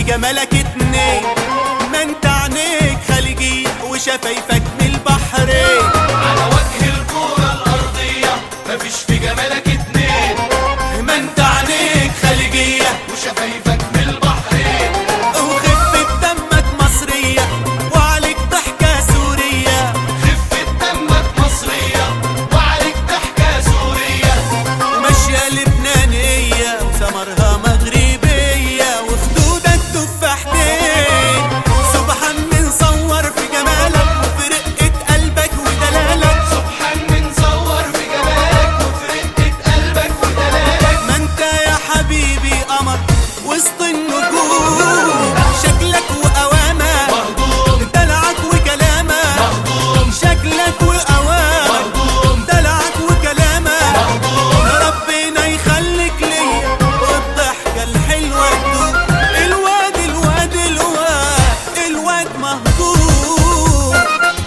جمالك اتنين ما انت عينيك خليجية وشفايفك من البحرين على وجه الكرة الأرضية مفيش في جمالك اتنين ما انت عينيك خليجية وشفايفك من البحرين وخفة دمك مصرية وعليك ضحكة سورية خفة دمك مصرية وعليك ضحكة سورية ماشية لبنانية وسمرها مغربية وخدودك تفاحتين سبحان من صور في جمالك وفي رقة قلبك ودلالك سبحان من صور في جمالك وفي رقة قلبك ودلالك ما انت يا حبيبي قمر وسط النجوم شكلك وقوامك مهضوم دلعك وكلامك مهضوم شكلك وقوامك مهضوم دلعك وكلامك مهضوم ربنا يخليك ليا والضحكة الحلوة تدوم الواد الواد الواد الواد مهضوم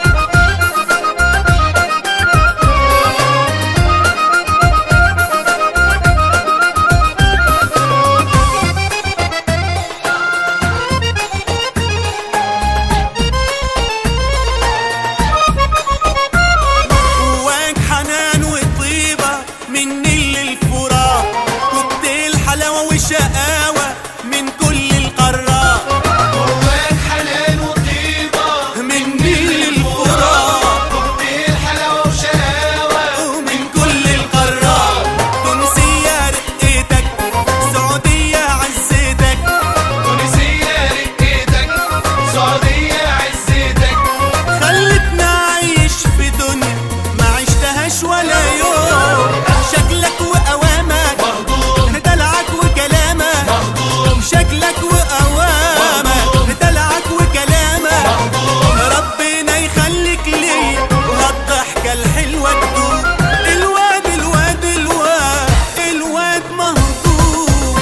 جواك حنان وطيبة من نيل الفرات كوكتيل حلاوة وشقاوة من كل القارات جواك حنان وطيبة من نيل الفرات كوكتيل حلاوة وشقاوة ومن كل القارات تونسية رقيتك سعودية عزتك تونسية رقيتك سعودية عزتك خلتنا عايش في دنيا ما عشتهاش ولا يوم شكلك وقوامك مهضوم دلعك وكلامك مهضوم شكلك وقوامك دلعك وكلامك ربنا يخليك ليا وهالضحكة الحلوة تدوم الواد الواد الواد الواد مهضوم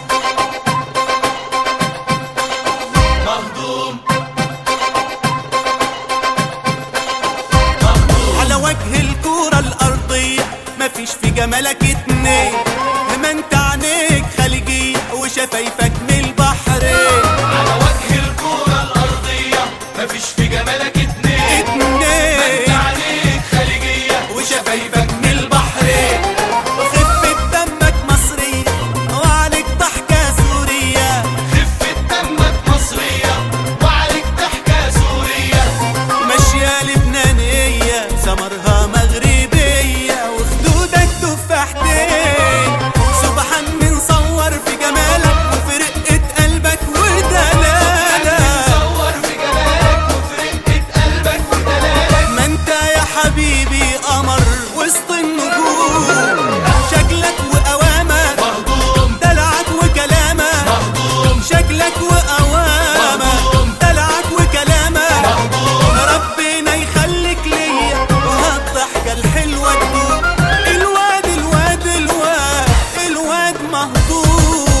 مهضوم على وجه الكرة الأرضية مفيش في جمالك اتنين ما انت عينيك خليجية وشفايفك من البحرين على وجه الكرة الأرضية مفيش في جمالك اتنين اتنين عليك خليجية وشفايفك من البحرين وخفة دمك مصرية وعليك ضحكة سورية خفة دمك مصرية وعليك ضحكة سورية ماشية لبنانية سمرها مغربية وخدودك تفاحتين سبحان من صور في جمالك وفي رقة قلبك ودلالك صور في جمالك وفي رقة قلبك ودلالك ما انت يا حبيبي قمر وسط النجوم شكلك وقوامك مهضوم دلعك وكلامك مهضوم شكلك وقوامك دلعك وكلامك ربنا يخليك ليا وهالضحكة الحلوة تدوم الواد الواد الواد الواد مهضوم